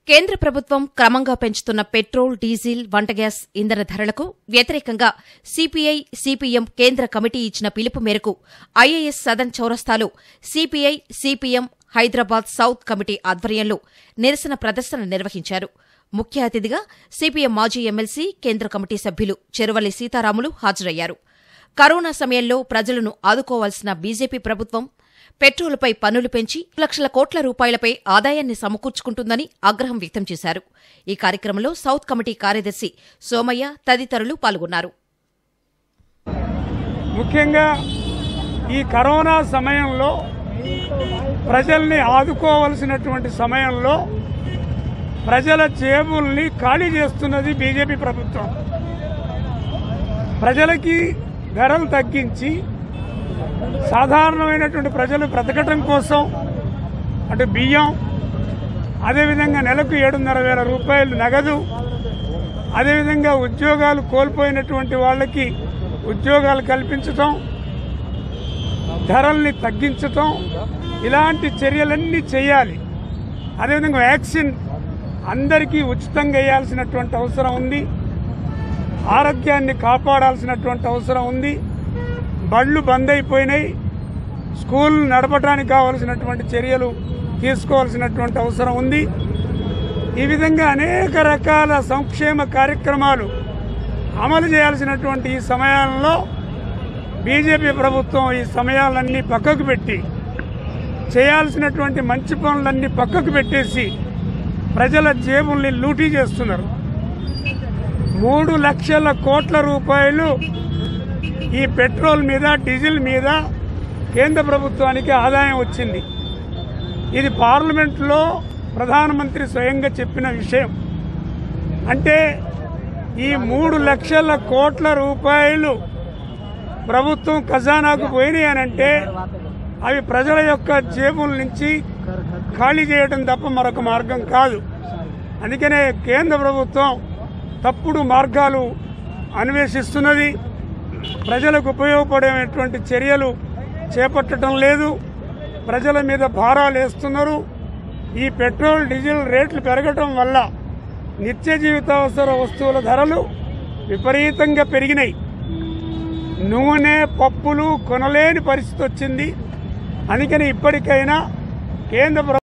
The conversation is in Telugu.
కేంద్ర ప్రభుత్వం క్రమంగా పెంచుతున్న పెట్రోల్ డీజిల్ వంట గ్యాస్ ఇంధన ధరలకు వ్యతిరేకంగా సిపిఐ సిపిఎం కేంద్ర కమిటీ ఇచ్చిన పిలుపు మేరకు ఐఏఎస్ సదన్ చౌరస్తాలో CPI CPM Hyderabad south committee ఆధ్వర్యంలో నిరసన ప్రదర్శన నిర్వహించారు ముఖ్య అతిథిగా సిపిఎం మాజీ ఎమ్మెల్సీ కేంద్ర కమిటీ సభ్యులు చెరువల్లి సీతారాములు హాజరయ్యారు కరోనా సమయంలో ప్రజలను ఆదుకోవాల్సిన బీజేపీ ప్రభుత్వం పెట్రోలుపై పన్నులు పెంచి లక్షల కోట్ల రూపాయలపై ఆదాయాన్ని సమకూర్చుకుంటుందని ఆగ్రహం వ్యక్తం చేశారు ఈ కార్యక్రమంలో సౌత్ కమిటీ కార్యదర్శి సోమయ్య తదితరులు పాల్గొన్నారు ముఖ్యంగా ఈ కరోనా సమయంలో ప్రజల్ని ఆదుకోవలసినటువంటి సమయంలో ప్రజల జేబుల్ని ఖాళీ చేస్తున్నది బీజేపీ ప్రభుత్వం ప్రజలకి ధరలు తగ్గించి సాధారణమైనటువంటి ప్రజలు బ్రతకటం కోసం అటు బియ్యం అదేవిధంగా నెలకు ఏడున్నర వేల రూపాయలు నగదు అదేవిధంగా ఉద్యోగాలు కోల్పోయినటువంటి వాళ్ళకి ఉద్యోగాలు కల్పించటం ధరల్ని తగ్గించటం ఇలాంటి చర్యలన్నీ చేయాలి అదేవిధంగా వ్యాక్సిన్ అందరికీ ఉచితంగా వేయాల్సినటువంటి అవసరం ఉంది ఆరోగ్యాన్ని కాపాడాల్సినటువంటి అవసరం ఉంది బళ్ళు బంద్ అయిపోయినాయి స్కూల్ నడపడానికి కావలసినటువంటి చర్యలు తీసుకోవాల్సినటువంటి అవసరం ఉంది ఈ విధంగా అనేక రకాల సంక్షేమ కార్యక్రమాలు అమలు చేయాల్సినటువంటి ఈ సమయాల్లో బీజేపీ ప్రభుత్వం ఈ సమయాలన్నీ పక్కకు పెట్టి చేయాల్సినటువంటి మంచి పనులన్నీ పక్కకు పెట్టేసి ప్రజల జేబుల్ని లూటీ చేస్తున్నారు మూడు లక్షల కోట్ల రూపాయలు ఈ పెట్రోల్ మీద డీజిల్ మీద కేంద్ర ప్రభుత్వానికి ఆదాయం వచ్చింది ఇది పార్లమెంట్లో ప్రధానమంత్రి స్వయంగా చెప్పిన విషయం అంటే ఈ మూడు లక్షల కోట్ల రూపాయలు ప్రభుత్వం ఖజానాకు పోయినాయి అని అంటే అవి ప్రజల యొక్క జేబుల నుంచి ఖాళీ చేయడం తప్ప మరొక మార్గం కాదు అందుకనే కేంద్ర ప్రభుత్వం తప్పుడు మార్గాలు అన్వేషిస్తున్నది ప్రజలకు ఉపయోగపడేటువంటి చర్యలు చేపట్టడం లేదు ప్రజల మీద భారాలు వేస్తున్నారు ఈ పెట్రోల్ డీజిల్ రేట్లు పెరగటం వల్ల నిత్య జీవితావసర వస్తువుల ధరలు విపరీతంగా పెరిగినాయి నూనె పప్పులు కొనలేని పరిస్థితి వచ్చింది అందుకని ఇప్పటికైనా కేంద్ర